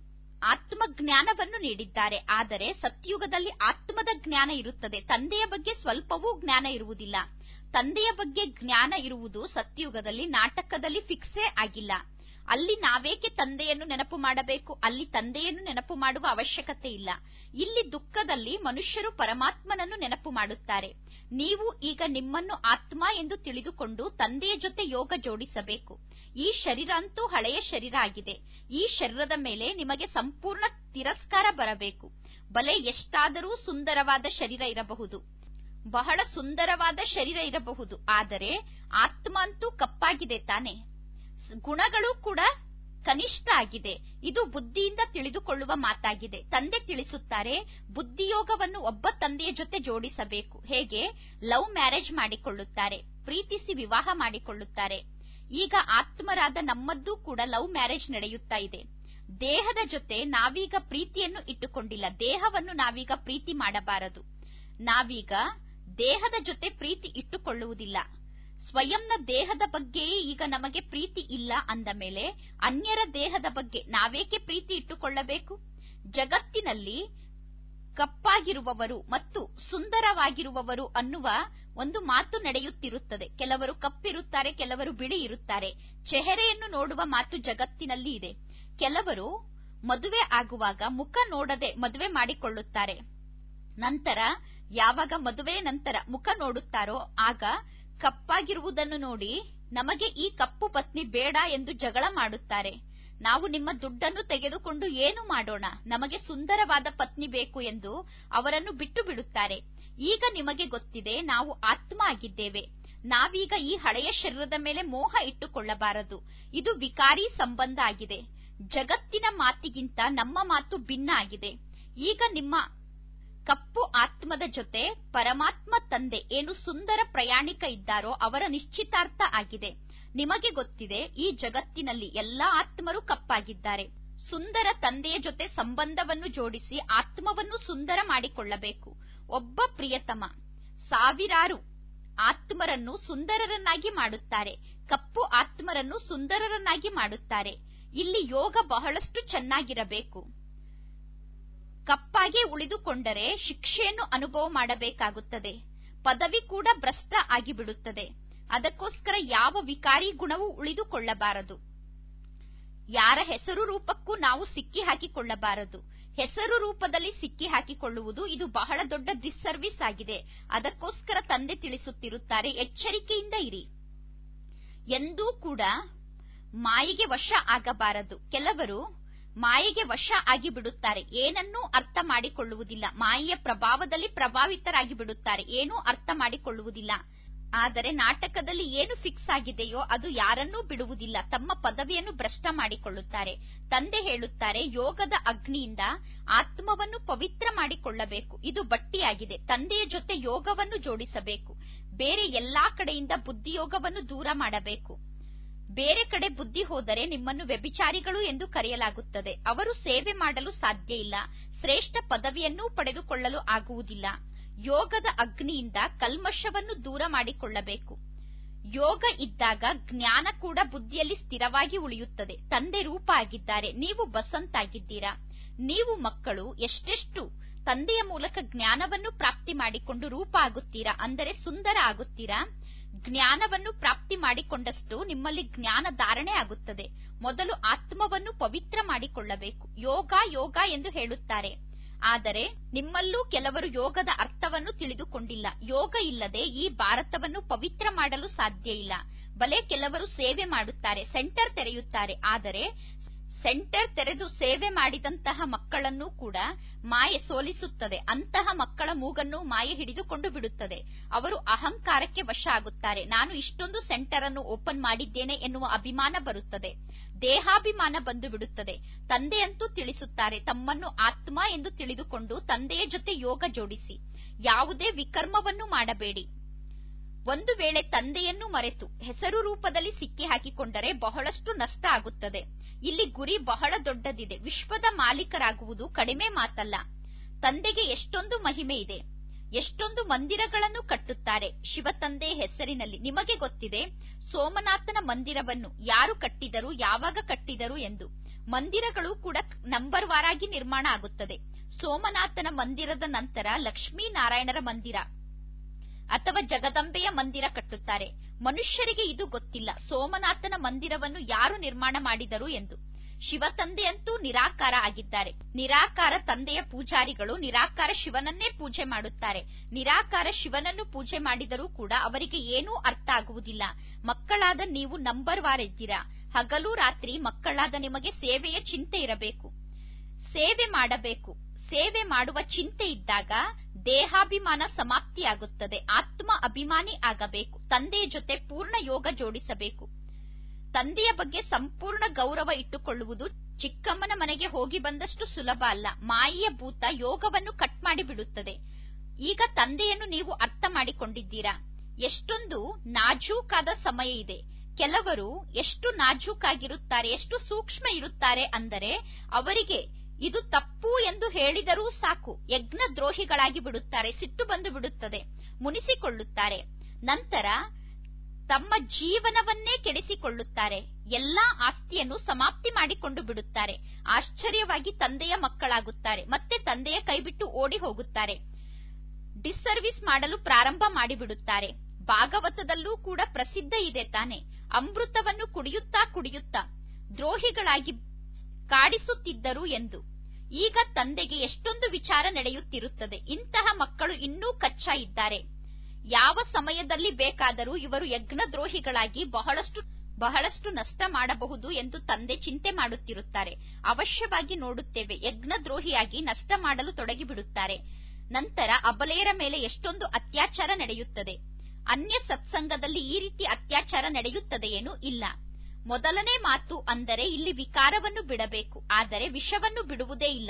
ಆತ್ಮ ಜ್ಞಾನವನ್ನು ನೀಡಿದ್ದಾರೆ ಆದರೆ ಸತ್ಯುಗದಲ್ಲಿ ಆತ್ಮದ ಜ್ಞಾನ ಇರುತ್ತದೆ ತಂದೆಯ ಬಗ್ಗೆ ಸ್ವಲ್ಪವೂ ಜ್ಞಾನ ಇರುವುದಿಲ್ಲ ತಂದೆಯ ಬಗ್ಗೆ ಜ್ಞಾನ ಇರುವುದು ಸತ್ಯುಗದಲ್ಲಿ ನಾಟಕದಲ್ಲಿ ಫಿಕ್ಸೇ ಆಗಿಲ್ಲ ಅಲ್ಲಿ ನಾವೇಕೆ ತಂದೆಯನ್ನು ನೆನಪು ಮಾಡಬೇಕು ಅಲ್ಲಿ ತಂದೆಯನ್ನು ನೆನಪು ಮಾಡುವ ಅವಶ್ಯಕತೆ ಇಲ್ಲ ಇಲ್ಲಿ ದುಃಖದಲ್ಲಿ ಮನುಷ್ಯರು ಪರಮಾತ್ಮನನ್ನು ನೆನಪು ಮಾಡುತ್ತಾರೆ ನೀವು ಈಗ ನಿಮ್ಮನ್ನು ಆತ್ಮ ಎಂದು ತಿಳಿದುಕೊಂಡು ತಂದೆಯ ಜೊತೆ ಯೋಗ ಜೋಡಿಸಬೇಕು ಈ ಶರೀರ ಅಂತೂ ಹಳೆಯ ಶರೀರ ಆಗಿದೆ ಈ ಶರೀರದ ಮೇಲೆ ನಿಮಗೆ ಸಂಪೂರ್ಣ ತಿರಸ್ಕಾರ ಬರಬೇಕು ಬಲೆ ಎಷ್ಟಾದರೂ ಸುಂದರವಾದ ಶರೀರ ಇರಬಹುದು ಬಹಳ ಸುಂದರವಾದ ಶರೀರ ಇರಬಹುದು ಆದರೆ ಆತ್ಮ ಅಂತೂ ಕಪ್ಪಾಗಿದೆ ತಾನೆ ಗುಣಗಳು ಕೂಡ ಕನಿಷ್ಠ ಆಗಿದೆ ಇದು ಬುದ್ಧಿಯಿಂದ ತಿಳಿದುಕೊಳ್ಳುವ ಮಾತಾಗಿದೆ ತಂದೆ ತಿಳಿಸುತ್ತಾರೆ ಬುದ್ಧಿಯೋಗವನ್ನು ಒಬ್ಬ ತಂದೆಯ ಜೊತೆ ಜೋಡಿಸಬೇಕು ಹೇಗೆ ಲವ್ ಮ್ಯಾರೇಜ್ ಮಾಡಿಕೊಳ್ಳುತ್ತಾರೆ ಪ್ರೀತಿಸಿ ವಿವಾಹ ಮಾಡಿಕೊಳ್ಳುತ್ತಾರೆ ಈಗ ಆತ್ಮರಾದ ನಮ್ಮದ್ದೂ ಕೂಡ ಲವ್ ಮ್ಯಾರೇಜ್ ನಡೆಯುತ್ತಾ ಇದೆ ದೇಹದ ಜೊತೆ ನಾವೀಗ ಪ್ರೀತಿಯನ್ನು ಇಟ್ಟುಕೊಂಡಿಲ್ಲ ದೇಹವನ್ನು ನಾವೀಗ ಪ್ರೀತಿ ಮಾಡಬಾರದು ನಾವೀಗ ದೇಹದ ಜೊತೆ ಪ್ರೀತಿ ಇಟ್ಟುಕೊಳ್ಳುವುದಿಲ್ಲ ಸ್ವಯಂನ ದೇಹದ ಬಗ್ಗೆಯೇ ಈಗ ನಮಗೆ ಪ್ರೀತಿ ಇಲ್ಲ ಅಂದ ಮೇಲೆ ಅನ್ಯರ ದೇಹದ ಬಗ್ಗೆ ನಾವೇಕೆ ಪ್ರೀತಿ ಇಟ್ಟುಕೊಳ್ಳಬೇಕು ಜಗತ್ತಿನಲ್ಲಿ ಕಪ್ಪಾಗಿರುವವರು ಮತ್ತು ಸುಂದರವಾಗಿರುವವರು ಅನ್ನುವ ಒಂದು ಮಾತು ನಡೆಯುತ್ತಿರುತ್ತದೆ ಕೆಲವರು ಕಪ್ಪಿರುತ್ತಾರೆ ಕೆಲವರು ಬಿಳಿ ಇರುತ್ತಾರೆ ಚೆಹರೆಯನ್ನು ನೋಡುವ ಮಾತು ಜಗತ್ತಿನಲ್ಲಿ ಇದೆ ಕೆಲವರು ಮದುವೆ ಆಗುವಾಗ ಮುಖ ನೋಡದೆ ಮದುವೆ ಮಾಡಿಕೊಳ್ಳುತ್ತಾರೆ ನಂತರ ಯಾವಾಗ ಮದುವೆ ನಂತರ ಮುಖ ನೋಡುತ್ತಾರೋ ಆಗ ಕಪ್ಪಾಗಿರುವುದನ್ನು ನೋಡಿ ನಮಗೆ ಈ ಕಪ್ಪು ಪತ್ನಿ ಬೇಡ ಎಂದು ಜಗಳ ಮಾಡುತ್ತಾರೆ ನಾವು ನಿಮ್ಮ ದುಡ್ಡನ್ನು ತೆಗೆದುಕೊಂಡು ಏನು ಮಾಡೋಣ ನಮಗೆ ಸುಂದರವಾದ ಪತ್ನಿ ಬೇಕು ಎಂದು ಅವರನ್ನು ಬಿಟ್ಟು ಬಿಡುತ್ತಾರೆ ಈಗ ನಿಮಗೆ ಗೊತ್ತಿದೆ ನಾವು ಆತ್ಮ ಆಗಿದ್ದೇವೆ ನಾವೀಗ ಈ ಹಳೆಯ ಶರೀರದ ಮೇಲೆ ಮೋಹ ಇಟ್ಟುಕೊಳ್ಳಬಾರದು ಇದು ವಿಕಾರಿ ಸಂಬಂಧ ಆಗಿದೆ ಜಗತ್ತಿನ ಮಾತಿಗಿಂತ ನಮ್ಮ ಮಾತು ಭಿನ್ನ ಆಗಿದೆ ಈಗ ನಿಮ್ಮ ಕಪ್ಪು ಆತ್ಮದ ಜೊತೆ ಪರಮಾತ್ಮ ತಂದೆ ಏನು ಸುಂದರ ಪ್ರಯಾಣಿಕ ಇದ್ದಾರೋ ಅವರ ನಿಶ್ಚಿತಾರ್ಥ ಆಗಿದೆ ನಿಮಗೆ ಗೊತ್ತಿದೆ ಈ ಜಗತ್ತಿನಲ್ಲಿ ಎಲ್ಲಾ ಆತ್ಮರು ಕಪ್ಪಾಗಿದ್ದಾರೆ ಸುಂದರ ತಂದೆಯ ಜೊತೆ ಸಂಬಂಧವನ್ನು ಜೋಡಿಸಿ ಆತ್ಮವನ್ನು ಸುಂದರ ಮಾಡಿಕೊಳ್ಳಬೇಕು ಒಬ್ಬ ಪ್ರಿಯತಮ ಸಾವಿರಾರು ಆತ್ಮರನ್ನು ಸುಂದರರನ್ನಾಗಿ ಮಾಡುತ್ತಾರೆ ಕಪ್ಪು ಆತ್ಮರನ್ನು ಸುಂದರರನ್ನಾಗಿ ಮಾಡುತ್ತಾರೆ ಇಲ್ಲಿ ಯೋಗ ಬಹಳಷ್ಟು ಚೆನ್ನಾಗಿರಬೇಕು ಕಪ್ಪಾಗಿ ಉಳಿದುಕೊಂಡರೆ ಶಿಕ್ಷೆಯನ್ನು ಅನುಭವ ಮಾಡಬೇಕಾಗುತ್ತದೆ ಪದವಿ ಕೂಡ ಭ್ರಷ್ಟ ಆಗಿಬಿಡುತ್ತದೆ ಅದಕ್ಕೋಸ್ಕರ ಯಾವ ವಿಕಾರಿ ಗುಣವೂ ಉಳಿದುಕೊಳ್ಳಬಾರದು ಯಾರ ಹೆಸರು ರೂಪಕ್ಕೂ ನಾವು ಸಿಕ್ಕಿ ಹಾಕಿಕೊಳ್ಳಬಾರದು ಹೆಸರು ರೂಪದಲ್ಲಿ ಸಿಕ್ಕಿ ಹಾಕಿಕೊಳ್ಳುವುದು ಇದು ಬಹಳ ದೊಡ್ಡ ಡಿಸ್ಸರ್ವಿಸ್ ಆಗಿದೆ ಅದಕ್ಕೋಸ್ಕರ ತಂದೆ ತಿಳಿಸುತ್ತಿರುತ್ತಾರೆ ಎಚ್ಚರಿಕೆಯಿಂದ ಇರಿ ಎಂದೂ ಕೂಡ ಮಾಯಿಗೆ ವಶ ಆಗಬಾರದು ಕೆಲವರು ಮಾಯೆಗೆ ವಶ ಆಗಿ ಬಿಡುತ್ತಾರೆ ಏನನ್ನೂ ಅರ್ಥ ಮಾಡಿಕೊಳ್ಳುವುದಿಲ್ಲ ಮಾಯೆಯ ಪ್ರಭಾವದಲ್ಲಿ ಪ್ರಭಾವಿತರಾಗಿ ಬಿಡುತ್ತಾರೆ ಏನೂ ಅರ್ಥ ಮಾಡಿಕೊಳ್ಳುವುದಿಲ್ಲ ಆದರೆ ನಾಟಕದಲ್ಲಿ ಏನು ಫಿಕ್ಸ್ ಆಗಿದೆಯೋ ಅದು ಯಾರನ್ನೂ ಬಿಡುವುದಿಲ್ಲ ತಮ್ಮ ಪದವಿಯನ್ನು ಭ್ರಷ್ಟ ಮಾಡಿಕೊಳ್ಳುತ್ತಾರೆ ತಂದೆ ಹೇಳುತ್ತಾರೆ ಯೋಗದ ಅಗ್ನಿಯಿಂದ ಆತ್ಮವನ್ನು ಪವಿತ್ರ ಮಾಡಿಕೊಳ್ಳಬೇಕು ಇದು ಬಟ್ಟಿಯಾಗಿದೆ ತಂದೆಯ ಜೊತೆ ಯೋಗವನ್ನು ಜೋಡಿಸಬೇಕು ಬೇರೆ ಎಲ್ಲಾ ಕಡೆಯಿಂದ ಬುದ್ಧಿಯೋಗವನ್ನು ದೂರ ಮಾಡಬೇಕು ಬೇರೆ ಕಡೆ ಬುದ್ಧಿ ಹೋದರೆ ನಿಮ್ಮನ್ನು ವ್ಯಭಿಚಾರಿಗಳು ಎಂದು ಕರೆಯಲಾಗುತ್ತದೆ ಅವರು ಸೇವೆ ಮಾಡಲು ಸಾಧ್ಯ ಇಲ್ಲ ಶ್ರೇಷ್ಠ ಪದವಿಯನ್ನೂ ಪಡೆದುಕೊಳ್ಳಲು ಆಗುವುದಿಲ್ಲ ಯೋಗದ ಅಗ್ನಿಯಿಂದ ಕಲ್ಮಶವನ್ನು ದೂರ ಮಾಡಿಕೊಳ್ಳಬೇಕು ಯೋಗ ಇದ್ದಾಗ ಜ್ಞಾನ ಕೂಡ ಬುದ್ಧಿಯಲ್ಲಿ ಸ್ಥಿರವಾಗಿ ಉಳಿಯುತ್ತದೆ ತಂದೆ ರೂಪ ಆಗಿದ್ದಾರೆ ನೀವು ಬಸಂತ್ ಆಗಿದ್ದೀರಾ ನೀವು ಮಕ್ಕಳು ಎಷ್ಟೆಷ್ಟು ತಂದೆಯ ಮೂಲಕ ಜ್ಞಾನವನ್ನು ಪ್ರಾಪ್ತಿ ಮಾಡಿಕೊಂಡು ರೂಪ ಆಗುತ್ತೀರಾ ಅಂದರೆ ಸುಂದರ ಆಗುತ್ತೀರಾ ಜ್ಞಾನವನ್ನು ಪ್ರಾಪ್ತಿ ಮಾಡಿಕೊಂಡಷ್ಟು ನಿಮ್ಮಲ್ಲಿ ಜ್ಞಾನ ಧಾರಣೆ ಆಗುತ್ತದೆ ಮೊದಲು ಆತ್ಮವನ್ನು ಪವಿತ್ರ ಮಾಡಿಕೊಳ್ಳಬೇಕು ಯೋಗ ಯೋಗ ಎಂದು ಹೇಳುತ್ತಾರೆ ಆದರೆ ನಿಮ್ಮಲ್ಲೂ ಕೆಲವರು ಯೋಗದ ಅರ್ಥವನ್ನು ತಿಳಿದುಕೊಂಡಿಲ್ಲ ಯೋಗ ಇಲ್ಲದೆ ಈ ಭಾರತವನ್ನು ಪವಿತ್ರ ಮಾಡಲು ಸಾಧ್ಯ ಇಲ್ಲ ಬಲೆ ಕೆಲವರು ಸೇವೆ ಮಾಡುತ್ತಾರೆ ಸೆಂಟರ್ ತೆರೆಯುತ್ತಾರೆ ಆದರೆ ಸೆಂಟರ್ ತೆರೆದು ಸೇವೆ ಮಾಡಿದಂತಹ ಮಕ್ಕಳನ್ನು ಕೂಡ ಮಾಯೆ ಸೋಲಿಸುತ್ತದೆ ಅಂತಹ ಮಕ್ಕಳ ಮೂಗನ್ನು ಮಾಯೆ ಹಿಡಿದುಕೊಂಡು ಬಿಡುತ್ತದೆ ಅವರು ಅಹಂಕಾರಕ್ಕೆ ವಶ ಆಗುತ್ತಾರೆ ನಾನು ಇಷ್ಟೊಂದು ಸೆಂಟರ್ ಅನ್ನು ಓಪನ್ ಮಾಡಿದ್ದೇನೆ ಎನ್ನುವ ಅಭಿಮಾನ ಬರುತ್ತದೆ ದೇಹಾಭಿಮಾನ ಬಂದು ಬಿಡುತ್ತದೆ ತಂದೆಯಂತೂ ತಿಳಿಸುತ್ತಾರೆ ತಮ್ಮನ್ನು ಆತ್ಮ ಎಂದು ತಿಳಿದುಕೊಂಡು ತಂದೆಯ ಜೊತೆ ಯೋಗ ಜೋಡಿಸಿ ಯಾವುದೇ ವಿಕರ್ಮವನ್ನು ಮಾಡಬೇಡಿ ಒಂದು ವೇಳೆ ತಂದೆಯನ್ನು ಮರೆತು ಹೆಸರು ರೂಪದಲ್ಲಿ ಸಿಕ್ಕಿ ಹಾಕಿಕೊಂಡರೆ ಬಹಳಷ್ಟು ನಷ್ಟ ಆಗುತ್ತದೆ ಇಲ್ಲಿ ಗುರಿ ಬಹಳ ದೊಡ್ಡದಿದೆ ವಿಶ್ವದ ಮಾಲೀಕರಾಗುವುದು ಕಡಿಮೆ ಮಾತಲ್ಲ ತಂದೆಗೆ ಎಷ್ಟೊಂದು ಮಹಿಮೆ ಇದೆ ಎಷ್ಟೊಂದು ಮಂದಿರಗಳನ್ನು ಕಟ್ಟುತ್ತಾರೆ ಶಿವತಂದೆ ಹೆಸರಿನಲ್ಲಿ ನಿಮಗೆ ಗೊತ್ತಿದೆ ಸೋಮನಾಥನ ಮಂದಿರವನ್ನು ಯಾರು ಕಟ್ಟಿದರು ಯಾವಾಗ ಕಟ್ಟಿದರು ಎಂದು ಮಂದಿರಗಳು ಕೂಡ ನಂಬರ್ ವಾರಾಗಿ ನಿರ್ಮಾಣ ಆಗುತ್ತದೆ ಸೋಮನಾಥನ ಮಂದಿರದ ನಂತರ ಲಕ್ಷ್ಮೀನಾರಾಯಣರ ಮಂದಿರ ಅಥವಾ ಜಗದಂಬೆಯ ಮಂದಿರ ಕಟ್ಟುತ್ತಾರೆ ಮನುಷ್ಯರಿಗೆ ಇದು ಗೊತ್ತಿಲ್ಲ ಸೋಮನಾಥನ ಮಂದಿರವನ್ನು ಯಾರು ನಿರ್ಮಾಣ ಮಾಡಿದರು ಎಂದು ಶಿವತಂದೆಯಂತೂ ನಿರಾಕಾರ ಆಗಿದ್ದಾರೆ ನಿರಾಕಾರ ತಂದೆಯ ಪೂಜಾರಿಗಳು ನಿರಾಕಾರ ಶಿವನನ್ನೇ ಪೂಜೆ ಮಾಡುತ್ತಾರೆ ನಿರಾಕಾರ ಶಿವನನ್ನು ಪೂಜೆ ಮಾಡಿದರೂ ಕೂಡ ಅವರಿಗೆ ಏನೂ ಅರ್ಥ ಆಗುವುದಿಲ್ಲ ಮಕ್ಕಳಾದ ನೀವು ನಂಬರ್ ವಾರ್ ಇದ್ದೀರಾ ಹಗಲು ರಾತ್ರಿ ಮಕ್ಕಳಾದ ನಿಮಗೆ ಸೇವೆಯ ಚಿಂತೆ ಇರಬೇಕು ಸೇವೆ ಮಾಡಬೇಕು ಸೇವೆ ಮಾಡುವ ಚಿಂತೆ ಇದ್ದಾಗ ದೇಹಾಭಿಮಾನ ಸಮಾಪ್ತಿಯಾಗುತ್ತದೆ ಆತ್ಮ ಅಭಿಮಾನಿ ಆಗಬೇಕು ತಂದೆಯ ಜೊತೆ ಪೂರ್ಣ ಯೋಗ ಜೋಡಿಸಬೇಕು ತಂದೆಯ ಬಗ್ಗೆ ಸಂಪೂರ್ಣ ಗೌರವ ಇಟ್ಟುಕೊಳ್ಳುವುದು ಚಿಕ್ಕಮ್ಮನ ಮನೆಗೆ ಹೋಗಿ ಬಂದಷ್ಟು ಸುಲಭ ಅಲ್ಲ ಮಾಯಿಯ ಭೂತ ಯೋಗವನ್ನು ಕಟ್ ಮಾಡಿ ಬಿಡುತ್ತದೆ ಈಗ ತಂದೆಯನ್ನು ನೀವು ಅರ್ಥ ಮಾಡಿಕೊಂಡಿದ್ದೀರಾ ಎಷ್ಟೊಂದು ನಾಜೂಕಾದ ಸಮಯ ಇದೆ ಕೆಲವರು ಎಷ್ಟು ನಾಜೂಕಾಗಿರುತ್ತಾರೆ ಎಷ್ಟು ಸೂಕ್ಷ್ಮ ಇರುತ್ತಾರೆ ಅಂದರೆ ಅವರಿಗೆ ಇದು ತಪ್ಪು ಎಂದು ಹೇಳಿದರೂ ಸಾಕು ಯಜ್ಞ ದ್ರೋಹಿಗಳಾಗಿ ಬಿಡುತ್ತಾರೆ ಸಿಟ್ಟು ಬಂದು ಬಿಡುತ್ತದೆ ಮುನಿಸಿಕೊಳ್ಳುತ್ತಾರೆ ನಂತರ ತಮ್ಮ ಜೀವನವನ್ನೇ ಕೆಡಿಸಿಕೊಳ್ಳುತ್ತಾರೆ ಎಲ್ಲಾ ಆಸ್ತಿಯನ್ನು ಸಮಾಪ್ತಿ ಮಾಡಿಕೊಂಡು ಬಿಡುತ್ತಾರೆ ಆಶ್ಚರ್ಯವಾಗಿ ತಂದೆಯ ಮಕ್ಕಳಾಗುತ್ತಾರೆ ಮತ್ತೆ ತಂದೆಯ ಕೈಬಿಟ್ಟು ಓಡಿ ಹೋಗುತ್ತಾರೆ ಡಿಸ್ಸರ್ವಿಸ್ ಮಾಡಲು ಪ್ರಾರಂಭ ಮಾಡಿಬಿಡುತ್ತಾರೆ ಭಾಗವತದಲ್ಲೂ ಕೂಡ ಪ್ರಸಿದ್ಧ ಇದೆ ತಾನೆ ಅಮೃತವನ್ನು ಕುಡಿಯುತ್ತಾ ಕುಡಿಯುತ್ತಾ ದ್ರೋಹಿಗಳಾಗಿ ಕಾಡಿಸುತ್ತಿದ್ದರು ಎಂದು ಈಗ ತಂದೆಗೆ ಎಷ್ಟೊಂದು ವಿಚಾರ ನಡೆಯುತ್ತಿರುತ್ತದೆ ಇಂತಹ ಮಕ್ಕಳು ಇನ್ನೂ ಕಚ್ಚಾ ಇದ್ದಾರೆ ಯಾವ ಸಮಯದಲ್ಲಿ ಬೇಕಾದರೂ ಇವರು ಯಜ್ಞದ್ರೋಹಿಗಳಾಗಿ ಬಹಳಷ್ಟು ಬಹಳಷ್ಟು ನಷ್ಟ ಮಾಡಬಹುದು ಎಂದು ತಂದೆ ಚಿಂತೆ ಮಾಡುತ್ತಿರುತ್ತಾರೆ ಅವಶ್ಯವಾಗಿ ನೋಡುತ್ತೇವೆ ಯಜ್ಞದ್ರೋಹಿಯಾಗಿ ನಷ್ಟ ಮಾಡಲು ತೊಡಗಿಬಿಡುತ್ತಾರೆ ನಂತರ ಅಬಲೆಯರ ಮೇಲೆ ಎಷ್ಟೊಂದು ಅತ್ಯಾಚಾರ ನಡೆಯುತ್ತದೆ ಅನ್ಯ ಸತ್ಸಂಗದಲ್ಲಿ ಈ ರೀತಿ ಅತ್ಯಾಚಾರ ನಡೆಯುತ್ತದೆಯೇನು ಇಲ್ಲ ಮೊದಲನೇ ಮಾತು ಅಂದರೆ ಇಲ್ಲಿ ವಿಕಾರವನ್ನು ಬಿಡಬೇಕು ಆದರೆ ವಿಷವನ್ನು ಬಿಡುವುದೇ ಇಲ್ಲ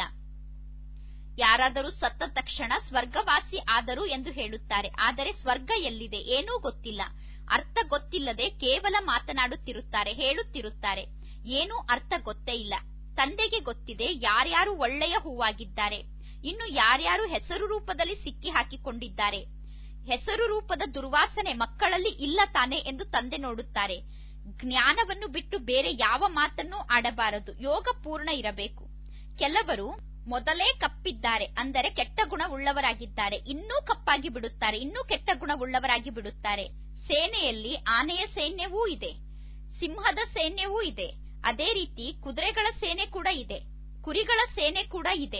ಯಾರಾದರೂ ಸತ್ತ ತಕ್ಷಣ ಸ್ವರ್ಗವಾಸಿ ಆದರು ಎಂದು ಹೇಳುತ್ತಾರೆ ಆದರೆ ಸ್ವರ್ಗ ಎಲ್ಲಿದೆ ಏನೂ ಗೊತ್ತಿಲ್ಲ ಅರ್ಥ ಗೊತ್ತಿಲ್ಲದೆ ಕೇವಲ ಮಾತನಾಡುತ್ತಿರುತ್ತಾರೆ ಹೇಳುತ್ತಿರುತ್ತಾರೆ ಏನೂ ಅರ್ಥ ಗೊತ್ತೇ ಇಲ್ಲ ತಂದೆಗೆ ಗೊತ್ತಿದೆ ಯಾರ್ಯಾರು ಒಳ್ಳೆಯ ಹೂವಾಗಿದ್ದಾರೆ ಇನ್ನು ಯಾರ್ಯಾರು ಹೆಸರು ರೂಪದಲ್ಲಿ ಸಿಕ್ಕಿ ಹಾಕಿಕೊಂಡಿದ್ದಾರೆ ಹೆಸರು ರೂಪದ ದುರ್ವಾಸನೆ ಮಕ್ಕಳಲ್ಲಿ ಇಲ್ಲ ತಾನೆ ಎಂದು ತಂದೆ ನೋಡುತ್ತಾರೆ ಜ್ಞಾನವನ್ನು ಬಿಟ್ಟು ಬೇರೆ ಯಾವ ಮಾತನ್ನೂ ಆಡಬಾರದು ಯೋಗ ಪೂರ್ಣ ಇರಬೇಕು ಕೆಲವರು ಮೊದಲೇ ಕಪ್ಪಿದ್ದಾರೆ ಅಂದರೆ ಕೆಟ್ಟ ಗುಣ ಉಳ್ಳವರಾಗಿದ್ದಾರೆ ಇನ್ನೂ ಕಪ್ಪಾಗಿ ಬಿಡುತ್ತಾರೆ ಇನ್ನೂ ಕೆಟ್ಟ ಗುಣ ಉಳ್ಳವರಾಗಿ ಬಿಡುತ್ತಾರೆ ಸೇನೆಯಲ್ಲಿ ಆನೆಯ ಸೈನ್ಯವೂ ಇದೆ ಸಿಂಹದ ಸೈನ್ಯವೂ ಇದೆ ಅದೇ ರೀತಿ ಕುದುರೆಗಳ ಸೇನೆ ಕೂಡ ಇದೆ ಕುರಿಗಳ ಸೇನೆ ಕೂಡ ಇದೆ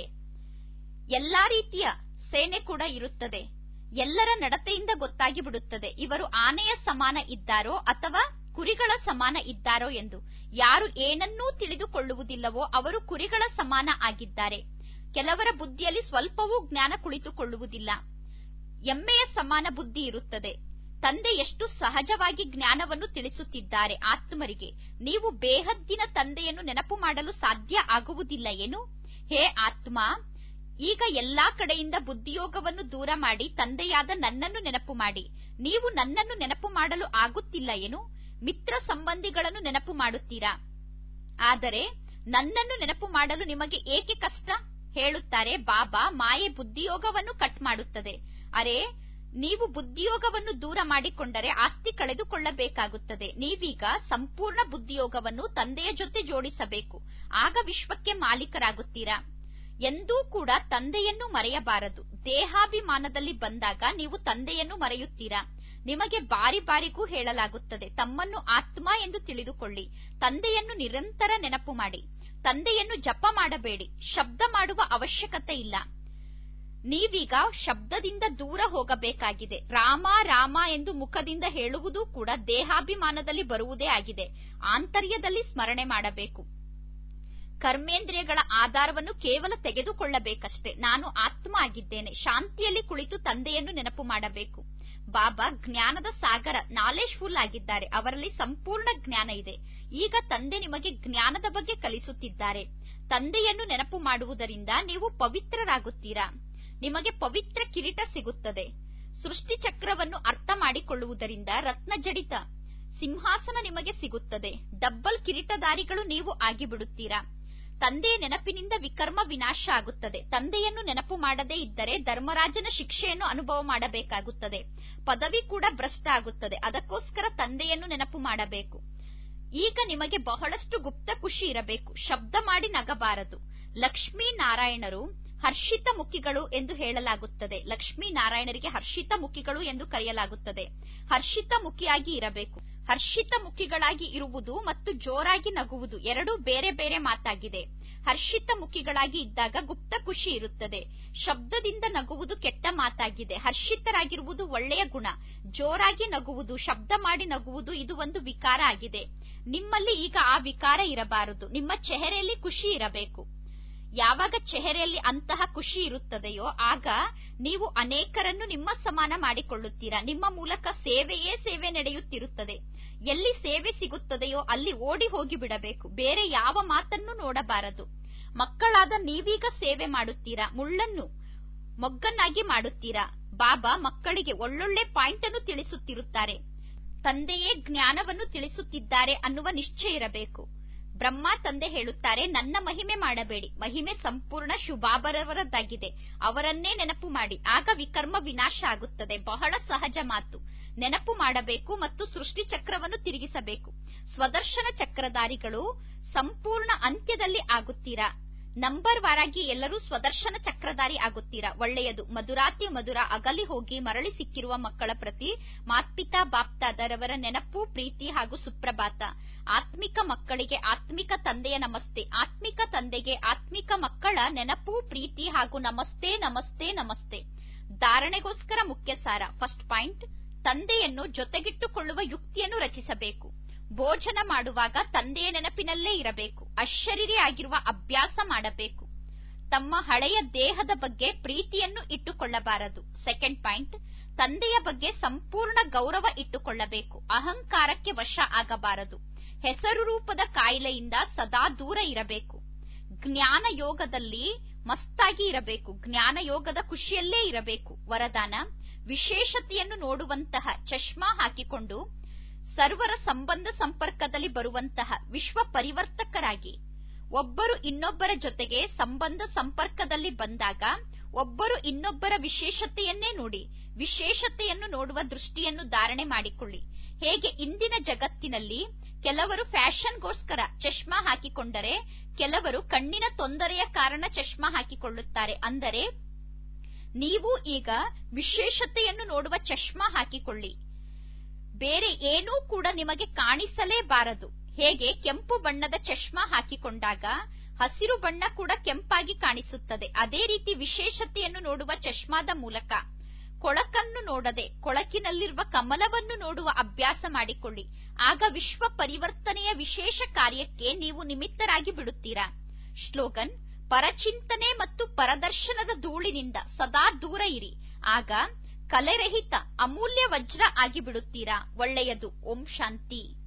ಎಲ್ಲಾ ರೀತಿಯ ಸೇನೆ ಕೂಡ ಇರುತ್ತದೆ ಎಲ್ಲರ ನಡತೆಯಿಂದ ಗೊತ್ತಾಗಿ ಬಿಡುತ್ತದೆ ಇವರು ಆನೆಯ ಸಮಾನ ಇದ್ದಾರೋ ಅಥವಾ ಕುರಿಗಳ ಸಮಾನ ಇದ್ದಾರೋ ಎಂದು ಯಾರು ಏನನ್ನೂ ತಿಳಿದುಕೊಳ್ಳುವುದಿಲ್ಲವೋ ಅವರು ಕುರಿಗಳ ಸಮಾನ ಆಗಿದ್ದಾರೆ ಕೆಲವರ ಬುದ್ಧಿಯಲ್ಲಿ ಸ್ವಲ್ಪವೂ ಜ್ಞಾನ ಕುಳಿತುಕೊಳ್ಳುವುದಿಲ್ಲ ಎಮ್ಮೆಯ ಸಮಾನ ಬುದ್ಧಿ ಇರುತ್ತದೆ ತಂದೆ ಎಷ್ಟು ಸಹಜವಾಗಿ ಜ್ಞಾನವನ್ನು ತಿಳಿಸುತ್ತಿದ್ದಾರೆ ಆತ್ಮರಿಗೆ ನೀವು ಬೇಹದ್ದಿನ ತಂದೆಯನ್ನು ನೆನಪು ಮಾಡಲು ಸಾಧ್ಯ ಆಗುವುದಿಲ್ಲ ಏನು ಹೇ ಆತ್ಮ ಈಗ ಎಲ್ಲಾ ಕಡೆಯಿಂದ ಬುದ್ಧಿಯೋಗವನ್ನು ದೂರ ಮಾಡಿ ತಂದೆಯಾದ ನನ್ನನ್ನು ನೆನಪು ಮಾಡಿ ನೀವು ನನ್ನನ್ನು ನೆನಪು ಮಾಡಲು ಆಗುತ್ತಿಲ್ಲ ಏನು ಮಿತ್ರ ಸಂಬಂಧಿಗಳನ್ನು ನೆನಪು ಮಾಡುತ್ತೀರಾ ಆದರೆ ನನ್ನನ್ನು ನೆನಪು ಮಾಡಲು ನಿಮಗೆ ಏಕೆ ಕಷ್ಟ ಹೇಳುತ್ತಾರೆ ಬಾಬಾ ಮಾಯೆ ಬುದ್ಧಿಯೋಗವನ್ನು ಕಟ್ ಮಾಡುತ್ತದೆ ಅರೆ ನೀವು ಬುದ್ಧಿಯೋಗವನ್ನು ದೂರ ಮಾಡಿಕೊಂಡರೆ ಆಸ್ತಿ ಕಳೆದುಕೊಳ್ಳಬೇಕಾಗುತ್ತದೆ ನೀವೀಗ ಸಂಪೂರ್ಣ ಬುದ್ಧಿಯೋಗವನ್ನು ತಂದೆಯ ಜೊತೆ ಜೋಡಿಸಬೇಕು ಆಗ ವಿಶ್ವಕ್ಕೆ ಮಾಲೀಕರಾಗುತ್ತೀರಾ ಎಂದೂ ಕೂಡ ತಂದೆಯನ್ನು ಮರೆಯಬಾರದು ದೇಹಾಭಿಮಾನದಲ್ಲಿ ಬಂದಾಗ ನೀವು ತಂದೆಯನ್ನು ಮರೆಯುತ್ತೀರಾ ನಿಮಗೆ ಬಾರಿ ಬಾರಿಗೂ ಹೇಳಲಾಗುತ್ತದೆ ತಮ್ಮನ್ನು ಆತ್ಮ ಎಂದು ತಿಳಿದುಕೊಳ್ಳಿ ತಂದೆಯನ್ನು ನಿರಂತರ ನೆನಪು ಮಾಡಿ ತಂದೆಯನ್ನು ಜಪ ಮಾಡಬೇಡಿ ಶಬ್ದ ಮಾಡುವ ಅವಶ್ಯಕತೆ ಇಲ್ಲ ನೀವೀಗ ಶಬ್ದದಿಂದ ದೂರ ಹೋಗಬೇಕಾಗಿದೆ ರಾಮ ರಾಮ ಎಂದು ಮುಖದಿಂದ ಹೇಳುವುದೂ ಕೂಡ ದೇಹಾಭಿಮಾನದಲ್ಲಿ ಬರುವುದೇ ಆಗಿದೆ ಆಂತರ್ಯದಲ್ಲಿ ಸ್ಮರಣೆ ಮಾಡಬೇಕು ಕರ್ಮೇಂದ್ರಿಯಗಳ ಆಧಾರವನ್ನು ಕೇವಲ ತೆಗೆದುಕೊಳ್ಳಬೇಕಷ್ಟೇ ನಾನು ಆತ್ಮ ಆಗಿದ್ದೇನೆ ಶಾಂತಿಯಲ್ಲಿ ಕುಳಿತು ತಂದೆಯನ್ನು ನೆನಪು ಮಾಡಬೇಕು ಬಾಬಾ ಜ್ಞಾನದ ಸಾಗರ ನಾಲೆಜ್ ಫುಲ್ ಆಗಿದ್ದಾರೆ ಅವರಲ್ಲಿ ಸಂಪೂರ್ಣ ಜ್ಞಾನ ಇದೆ ಈಗ ತಂದೆ ನಿಮಗೆ ಜ್ಞಾನದ ಬಗ್ಗೆ ಕಲಿಸುತ್ತಿದ್ದಾರೆ ತಂದೆಯನ್ನು ನೆನಪು ಮಾಡುವುದರಿಂದ ನೀವು ಪವಿತ್ರರಾಗುತ್ತೀರಾ ನಿಮಗೆ ಪವಿತ್ರ ಕಿರೀಟ ಸಿಗುತ್ತದೆ ಸೃಷ್ಟಿ ಚಕ್ರವನ್ನು ಅರ್ಥ ಮಾಡಿಕೊಳ್ಳುವುದರಿಂದ ರತ್ನಜಡಿತ ಸಿಂಹಾಸನ ನಿಮಗೆ ಸಿಗುತ್ತದೆ ಡಬ್ಬಲ್ ಕಿರೀಟದಾರಿಗಳು ನೀವು ಆಗಿಬಿಡುತ್ತೀರಾ ತಂದೆಯ ನೆನಪಿನಿಂದ ವಿಕರ್ಮ ವಿನಾಶ ಆಗುತ್ತದೆ ತಂದೆಯನ್ನು ನೆನಪು ಮಾಡದೇ ಇದ್ದರೆ ಧರ್ಮರಾಜನ ಶಿಕ್ಷೆಯನ್ನು ಅನುಭವ ಮಾಡಬೇಕಾಗುತ್ತದೆ ಪದವಿ ಕೂಡ ಭ್ರಷ್ಟ ಆಗುತ್ತದೆ ಅದಕ್ಕೋಸ್ಕರ ತಂದೆಯನ್ನು ನೆನಪು ಮಾಡಬೇಕು ಈಗ ನಿಮಗೆ ಬಹಳಷ್ಟು ಗುಪ್ತ ಖುಷಿ ಇರಬೇಕು ಶಬ್ದ ಮಾಡಿ ನಗಬಾರದು ಲಕ್ಷ್ಮೀ ನಾರಾಯಣರು ಹರ್ಷಿತ ಮುಖಿಗಳು ಎಂದು ಹೇಳಲಾಗುತ್ತದೆ ಲಕ್ಷ್ಮೀ ನಾರಾಯಣರಿಗೆ ಹರ್ಷಿತ ಮುಖಿಗಳು ಎಂದು ಕರೆಯಲಾಗುತ್ತದೆ ಹರ್ಷಿತ ಮುಖಿಯಾಗಿ ಇರಬೇಕು ಹರ್ಷಿತ ಮುಖಿಗಳಾಗಿ ಇರುವುದು ಮತ್ತು ಜೋರಾಗಿ ನಗುವುದು ಎರಡೂ ಬೇರೆ ಬೇರೆ ಮಾತಾಗಿದೆ ಹರ್ಷಿತ ಮುಖಿಗಳಾಗಿ ಇದ್ದಾಗ ಗುಪ್ತ ಖುಷಿ ಇರುತ್ತದೆ ಶಬ್ದದಿಂದ ನಗುವುದು ಕೆಟ್ಟ ಮಾತಾಗಿದೆ ಹರ್ಷಿತರಾಗಿರುವುದು ಒಳ್ಳೆಯ ಗುಣ ಜೋರಾಗಿ ನಗುವುದು ಶಬ್ದ ಮಾಡಿ ನಗುವುದು ಇದು ಒಂದು ವಿಕಾರ ಆಗಿದೆ ನಿಮ್ಮಲ್ಲಿ ಈಗ ಆ ವಿಕಾರ ಇರಬಾರದು ನಿಮ್ಮ ಚೆಹರೆಯಲ್ಲಿ ಖುಷಿ ಇರಬೇಕು ಯಾವಾಗ ಚೆಹರೆಯಲ್ಲಿ ಅಂತಹ ಖುಷಿ ಇರುತ್ತದೆಯೋ ಆಗ ನೀವು ಅನೇಕರನ್ನು ನಿಮ್ಮ ಸಮಾನ ಮಾಡಿಕೊಳ್ಳುತ್ತೀರಾ ನಿಮ್ಮ ಮೂಲಕ ಸೇವೆಯೇ ಸೇವೆ ನಡೆಯುತ್ತಿರುತ್ತದೆ ಎಲ್ಲಿ ಸೇವೆ ಸಿಗುತ್ತದೆಯೋ ಅಲ್ಲಿ ಓಡಿ ಹೋಗಿ ಬಿಡಬೇಕು ಬೇರೆ ಯಾವ ಮಾತನ್ನು ನೋಡಬಾರದು ಮಕ್ಕಳಾದ ನೀವೀಗ ಸೇವೆ ಮಾಡುತ್ತೀರಾ ಮುಳ್ಳನ್ನು ಮೊಗ್ಗನ್ನಾಗಿ ಮಾಡುತ್ತೀರಾ ಬಾಬಾ ಮಕ್ಕಳಿಗೆ ಒಳ್ಳೊಳ್ಳೆ ಪಾಯಿಂಟ್ ಅನ್ನು ತಿಳಿಸುತ್ತಿರುತ್ತಾರೆ ತಂದೆಯೇ ಜ್ಞಾನವನ್ನು ತಿಳಿಸುತ್ತಿದ್ದಾರೆ ಅನ್ನುವ ನಿಶ್ಚಯ ಇರಬೇಕು ಬ್ರಹ್ಮ ತಂದೆ ಹೇಳುತ್ತಾರೆ ನನ್ನ ಮಹಿಮೆ ಮಾಡಬೇಡಿ ಮಹಿಮೆ ಸಂಪೂರ್ಣ ಶುಭಾಬರವರದ್ದಾಗಿದೆ ಅವರನ್ನೇ ನೆನಪು ಮಾಡಿ ಆಗ ವಿಕರ್ಮ ವಿನಾಶ ಆಗುತ್ತದೆ ಬಹಳ ಸಹಜ ಮಾತು ನೆನಪು ಮಾಡಬೇಕು ಮತ್ತು ಸೃಷ್ಟಿ ಚಕ್ರವನ್ನು ತಿರುಗಿಸಬೇಕು ಸ್ವದರ್ಶನ ಚಕ್ರಧಾರಿಗಳು ಸಂಪೂರ್ಣ ಅಂತ್ಯದಲ್ಲಿ ಆಗುತ್ತೀರಾ ನಂಬರ್ ವಾರಾಗಿ ಎಲ್ಲರೂ ಸ್ವದರ್ಶನ ಚಕ್ರಧಾರಿ ಆಗುತ್ತೀರಾ ಒಳ್ಳೆಯದು ಮಧುರಾತಿ ಮಧುರ ಅಗಲಿ ಹೋಗಿ ಮರಳಿ ಸಿಕ್ಕಿರುವ ಮಕ್ಕಳ ಪ್ರತಿ ಮಾತ್ಪಿತಾ ಬಾಪ್ತಾದರವರ ನೆನಪು ಪ್ರೀತಿ ಹಾಗೂ ಸುಪ್ರಭಾತ ಆತ್ಮಿಕ ಮಕ್ಕಳಿಗೆ ಆತ್ಮಿಕ ತಂದೆಯ ನಮಸ್ತೆ ಆತ್ಮಿಕ ತಂದೆಗೆ ಆತ್ಮಿಕ ಮಕ್ಕಳ ನೆನಪು ಪ್ರೀತಿ ಹಾಗೂ ನಮಸ್ತೆ ನಮಸ್ತೆ ನಮಸ್ತೆ ಧಾರಣೆಗೋಸ್ಕರ ಮುಖ್ಯ ಸಾರ ಫಸ್ಟ್ ಪಾಯಿಂಟ್ ತಂದೆಯನ್ನು ಜೊತೆಗಿಟ್ಟುಕೊಳ್ಳುವ ಯುಕ್ತಿಯನ್ನು ರಚಿಸಬೇಕು ಭೋಜನ ಮಾಡುವಾಗ ತಂದೆಯ ನೆನಪಿನಲ್ಲೇ ಇರಬೇಕು ಅಶರೀರಿ ಆಗಿರುವ ಅಭ್ಯಾಸ ಮಾಡಬೇಕು ತಮ್ಮ ಹಳೆಯ ದೇಹದ ಬಗ್ಗೆ ಪ್ರೀತಿಯನ್ನು ಇಟ್ಟುಕೊಳ್ಳಬಾರದು ಸೆಕೆಂಡ್ ಪಾಯಿಂಟ್ ತಂದೆಯ ಬಗ್ಗೆ ಸಂಪೂರ್ಣ ಗೌರವ ಇಟ್ಟುಕೊಳ್ಳಬೇಕು ಅಹಂಕಾರಕ್ಕೆ ವಶ ಆಗಬಾರದು ಹೆಸರು ರೂಪದ ಕಾಯಿಲೆಯಿಂದ ಸದಾ ದೂರ ಇರಬೇಕು ಜ್ಞಾನ ಯೋಗದಲ್ಲಿ ಮಸ್ತಾಗಿ ಇರಬೇಕು ಜ್ಞಾನ ಯೋಗದ ಖುಷಿಯಲ್ಲೇ ಇರಬೇಕು ವರದಾನ ವಿಶೇಷತೆಯನ್ನು ನೋಡುವಂತಹ ಚಶ್ಮಾ ಹಾಕಿಕೊಂಡು ಸರ್ವರ ಸಂಬಂಧ ಸಂಪರ್ಕದಲ್ಲಿ ಬರುವಂತಹ ವಿಶ್ವ ಪರಿವರ್ತಕರಾಗಿ ಒಬ್ಬರು ಇನ್ನೊಬ್ಬರ ಜೊತೆಗೆ ಸಂಬಂಧ ಸಂಪರ್ಕದಲ್ಲಿ ಬಂದಾಗ ಒಬ್ಬರು ಇನ್ನೊಬ್ಬರ ವಿಶೇಷತೆಯನ್ನೇ ನೋಡಿ ವಿಶೇಷತೆಯನ್ನು ನೋಡುವ ದೃಷ್ಟಿಯನ್ನು ಧಾರಣೆ ಮಾಡಿಕೊಳ್ಳಿ ಹೇಗೆ ಇಂದಿನ ಜಗತ್ತಿನಲ್ಲಿ ಕೆಲವರು ಫ್ಯಾಷನ್ಗೋಸ್ಕರ ಚಶ್ಮಾ ಹಾಕಿಕೊಂಡರೆ ಕೆಲವರು ಕಣ್ಣಿನ ತೊಂದರೆಯ ಕಾರಣ ಚಶ್ಮಾ ಹಾಕಿಕೊಳ್ಳುತ್ತಾರೆ ಅಂದರೆ ನೀವು ಈಗ ವಿಶೇಷತೆಯನ್ನು ನೋಡುವ ಚಶ್ಮಾ ಹಾಕಿಕೊಳ್ಳಿ ಬೇರೆ ಏನೂ ಕೂಡ ನಿಮಗೆ ಕಾಣಿಸಲೇಬಾರದು ಹೇಗೆ ಕೆಂಪು ಬಣ್ಣದ ಚಶ್ಮಾ ಹಾಕಿಕೊಂಡಾಗ ಹಸಿರು ಬಣ್ಣ ಕೂಡ ಕೆಂಪಾಗಿ ಕಾಣಿಸುತ್ತದೆ ಅದೇ ರೀತಿ ವಿಶೇಷತೆಯನ್ನು ನೋಡುವ ಚಶ್ಮಾದ ಮೂಲಕ ಕೊಳಕನ್ನು ನೋಡದೆ ಕೊಳಕಿನಲ್ಲಿರುವ ಕಮಲವನ್ನು ನೋಡುವ ಅಭ್ಯಾಸ ಮಾಡಿಕೊಳ್ಳಿ ಆಗ ವಿಶ್ವ ಪರಿವರ್ತನೆಯ ವಿಶೇಷ ಕಾರ್ಯಕ್ಕೆ ನೀವು ನಿಮಿತ್ತರಾಗಿ ಬಿಡುತ್ತೀರಾ ಶ್ಲೋಗನ್ ಪರಚಿಂತನೆ ಮತ್ತು ಪರದರ್ಶನದ ಧೂಳಿನಿಂದ ಸದಾ ದೂರ ಇರಿ ಆಗ ಕಲೆರಹಿತ ಅಮೂಲ್ಯ ವಜ್ರ ಆಗಿ ಬಿಡುತ್ತೀರಾ ಒಳ್ಳೆಯದು ಓಂ ಶಾಂತಿ